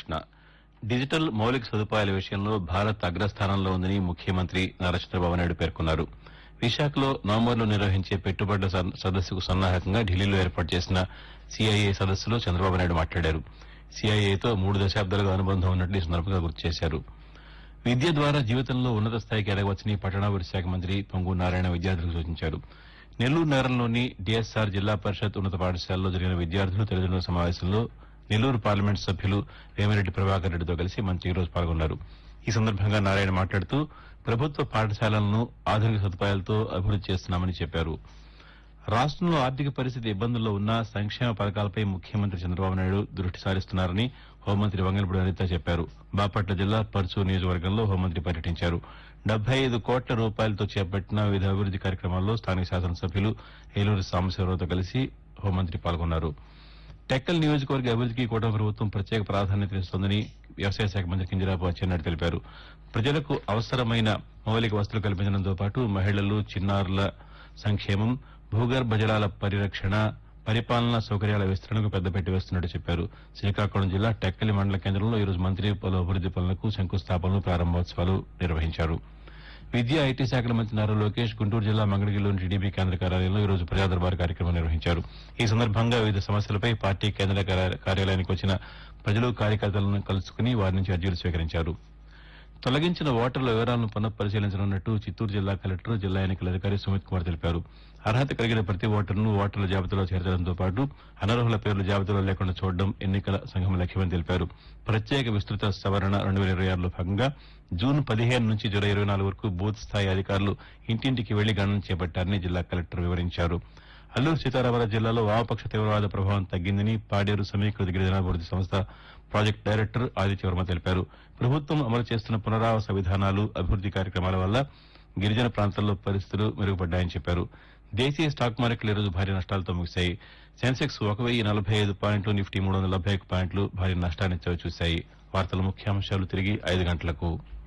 ప్రశ్న డిజిటల్ మౌలిక సదుపాయాల విషయంలో భారత్ అగ్రస్థానంలో ఉందని ముఖ్యమంత్రి నారా చంద్రబాబు నాయుడు పేర్కొన్నారు విశాఖలో నవంబర్లో నిర్వహించే పెట్టుబడుల సన్- సదస్సుకు సన్నాహకంగా ఢిల్లీలో ఏర్పాటు చేసిన సిఐఏ సదస్సులో చంద్రబాబు నాయుడు మాట్లాడారు సిఐఏతో మూడు దశాబ్దాలుగా అనుబంధం ఉన్నట్లు ఈ సందర్భంగా గుర్తు చేశారు విద్య ద్వారా జీవితంలో ఉన్నత స్థాయికి ఎదగవచ్చని పట్టణాభివృద్ధి శాఖ మంత్రి పొంగు నారాయణ విద్యార్థులకు సూచించారు నెల్లూరు నగరంలోని డిఎస్ఆర్ జిల్లా పరిషత్ ఉన్నత పాఠశాలలో జరిగిన విద్యార్థులు తల్లిదండ్రుల సమావేశంలో నెల్లూరు పార్లమెంట్ సభ్యులు వేమిరెడ్డి ప్రభాకర్ రెడ్డితో కలిసి మంత్రి ఈ రోజు పాల్గొన్నారు ఈ సందర్భంగా నారాయణ మాట్లాడుతూ ప్రభుత్వ పాఠశాలలను ఆధునిక సదుపాయాలతో అభివృద్ది చేస్తున్నామని చెప్పారు రాష్ట్రంలో ఆర్థిక పరిస్థితి ఇబ్బందుల్లో ఉన్న సంక్షేమ పథకాలపై ముఖ్యమంత్రి చంద్రబాబు నాయుడు దృష్టి సారిస్తున్నారని హోంమంత్రి వంగలపూడి అనిత చెప్పారు బాపట్ల జిల్లా పర్చూరు నియోజకవర్గంలో హోంమంత్రి పర్యటించారు డెబ్బై ఐదు కోట్ల రూపాయలతో చేపట్టిన వివిధ అభివృద్ది కార్యక్రమాల్లో స్థానిక శాసనసభ్యులు ఏలూరు సాంబశివరావుతో కలిసి హోంమంత్రి పాల్గొన్నారు టెక్కల్ నియోజకవర్గ అభివృద్దికి కూటమి ప్రభుత్వం ప్రత్యేక ప్రాధాన్యతనిస్తోందని వ్యవసాయ శాఖ మంత్రి కింజరాపు అచ్చెన్నాయుడు తెలిపారు ప్రజలకు అవసరమైన మౌలిక వసతులు కల్పించడంతో పాటు మహిళలు చిన్నారుల సంక్షేమం భూగర్భ జలాల పరిరక్షణ పరిపాలనా సౌకర్యాల విస్తరణకు పెద్దపీట వేస్తున్నట్టు చెప్పారు శ్రీకాకుళం జిల్లా టెక్కలి మండల కేంద్రంలో ఈరోజు మంత్రి పలు అభివృద్ది పనులకు శంకుస్థాపనలు ప్రారంభోత్సవాలు నిర్వహించారు విద్యా ఐటీ శాఖల మంత్రి నారా లోకేష్ గుంటూరు జిల్లా మంగళగిరిలోని టీడీపీ కేంద్ర కార్యాలయంలో ఈరోజు ప్రజా దర్బార్ కార్యక్రమం నిర్వహించారు ఈ సందర్భంగా వివిధ సమస్యలపై పార్టీ కేంద్ర కార్య- కార్యాలయానికి వచ్చిన ప్రజలు కార్యకర్తలను కలుసుకుని వారి నుంచి అర్జీలు స్వీకరించారు తొలగించిన ఓటర్ల వివరాలను పునఃపరిశీలించనున్నట్టు చిత్తూరు జిల్లా కలెక్టర్ జిల్లా ఎన్నికల అధికారి సుమిత్ కుమార్ తెలిపారు అర్హత కలిగిన ప్రతి ఓటర్ను ఓటర్ల జాబితాలో చేర్చడంతో పాటు అనర్హుల పేర్లు జాబితాలో లేకుండా చూడడం ఎన్నికల సంఘం లక్ష్యమని తెలిపారు ప్రత్యేక విస్తృత సవరణ రెండు వేల ఇరవై ఆరులో భాగంగా జూన్ పదిహేను నుంచి జూలై ఇరవై నాలుగు వరకు బూత్ స్థాయి అధికారులు ఇంటింటికి వెళ్లి గణన చేపట్టారని జిల్లా కలెక్టర్ వివరించారు అల్లూరు సీతారామరాజు జిల్లాలో వామపక్ష తీవ్రవాద ప్రభావం తగ్గిందని పాడేరు సమీకృత గిరిజనాభివృద్ది సంస్థ ప్రాజెక్టు డైరెక్టర్ ఆదిత్య వర్మ తెలిపారు ప్రభుత్వం అమలు చేస్తున్న పునరావాస విధానాలు అభివృద్ది కార్యక్రమాల వల్ల గిరిజన ప్రాంతాల్లో పరిస్థితులు మెరుగుపడ్డాయని చెప్పారు దేశీయ స్టాక్ మార్కెట్లు ఈరోజు భారీ నష్టాలతో ముగిశాయి సెన్సెక్స్ ఒక వెయ్యి నలభై ఐదు పాయింట్లు నిఫ్టీ మూడు వందల డెబ్బై ఒక పాయింట్లు భారీ నష్టాన్ని చవిచూశాయి వార్తల ముఖ్యాంశాలు తిరిగి ఐదు గంటలకు